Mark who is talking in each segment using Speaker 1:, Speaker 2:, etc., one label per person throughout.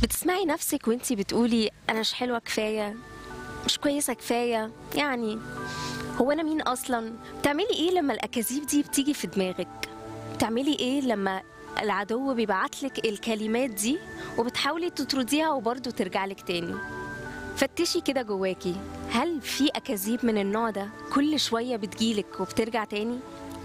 Speaker 1: بتسمعي نفسك وانتي بتقولي انا مش حلوه كفايه مش كويسه كفايه يعني هو انا مين اصلا بتعملي ايه لما الاكاذيب دي بتيجي في دماغك بتعملي ايه لما العدو بيبعتلك الكلمات دي وبتحاولي تطرديها وبرضه ترجع لك تاني فتشي كده جواكي هل في اكاذيب من النوع ده كل شويه بتجيلك وبترجع تاني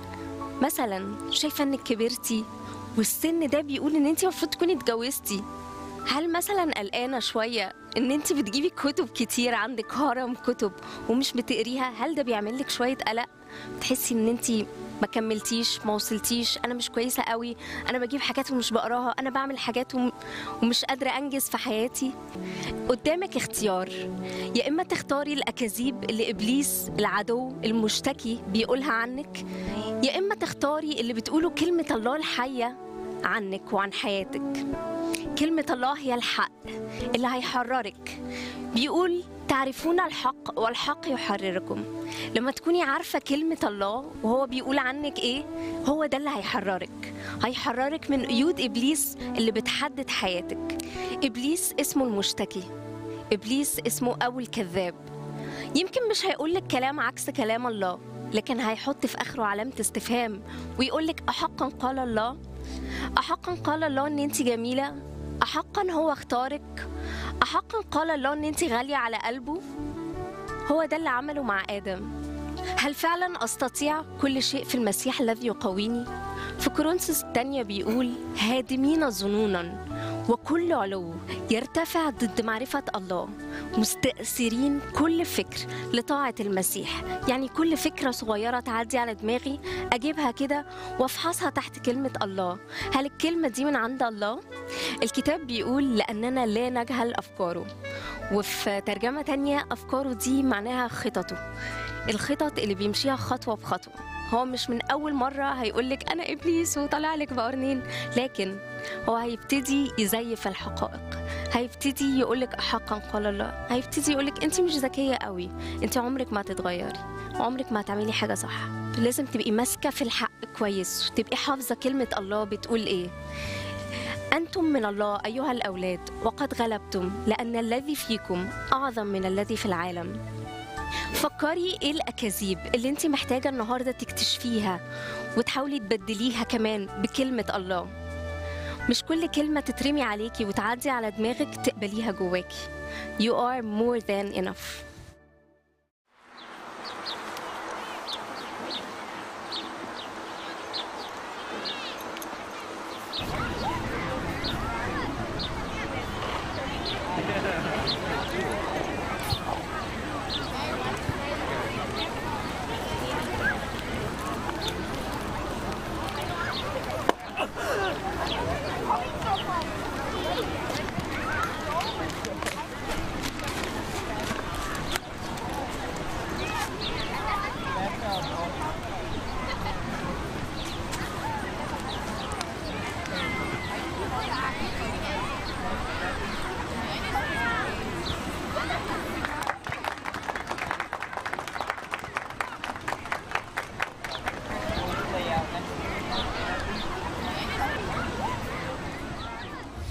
Speaker 1: مثلا شايفه انك كبرتي والسن ده بيقول ان انت المفروض تكوني اتجوزتي هل مثلا قلقانه شويه ان انت بتجيبي كتب كتير عندك هرم كتب ومش بتقريها هل ده بيعمل لك شويه قلق تحسي ان انت ما كملتيش ما وصلتيش انا مش كويسه قوي انا بجيب حاجات ومش بقراها انا بعمل حاجات وم... ومش قادره انجز في حياتي قدامك اختيار يا اما تختاري الاكاذيب اللي ابليس العدو المشتكي بيقولها عنك يا اما تختاري اللي بتقوله كلمه الله الحيه عنك وعن حياتك كلمة الله هي الحق اللي هيحررك بيقول تعرفون الحق والحق يحرركم لما تكوني عارفة كلمة الله وهو بيقول عنك ايه هو ده اللي هيحررك هيحررك من قيود إبليس اللي بتحدد حياتك إبليس اسمه المشتكي إبليس اسمه أول كذاب يمكن مش هيقولك كلام عكس كلام الله لكن هيحط في آخره علامة استفهام ويقولك أحقا قال الله أحقا قال الله إن أنت جميلة أحقا هو اختارك أحقا قال الله إن أنت غالية على قلبه هو ده اللي عمله مع آدم هل فعلا أستطيع كل شيء في المسيح الذي يقويني؟ في كورنثوس الثانية بيقول هادمين ظنونا وكل علو يرتفع ضد معرفة الله مستأثرين كل فكر لطاعة المسيح يعني كل فكرة صغيرة تعدي على دماغي أجيبها كده وأفحصها تحت كلمة الله هل الكلمة دي من عند الله؟ الكتاب بيقول لأننا لا نجهل أفكاره وفي ترجمة تانية أفكاره دي معناها خططه الخطط اللي بيمشيها خطوة بخطوة هو مش من أول مرة هيقولك أنا إبليس وطلع لك بقرنين لكن هو هيبتدي يزيف الحقائق هيبتدي يقولك أحقا قال الله هيبتدي يقولك أنت مش ذكية قوي أنت عمرك ما هتتغيري عمرك ما هتعملي حاجة صح لازم تبقي ماسكة في الحق كويس وتبقي حافظة كلمة الله بتقول إيه أنتم من الله أيها الأولاد وقد غلبتم لأن الذي فيكم أعظم من الذي في العالم فكري ايه الاكاذيب اللي انت محتاجه النهارده تكتشفيها وتحاولي تبدليها كمان بكلمه الله مش كل كلمه تترمي عليكي وتعدي على دماغك تقبليها جواكي you are more than enough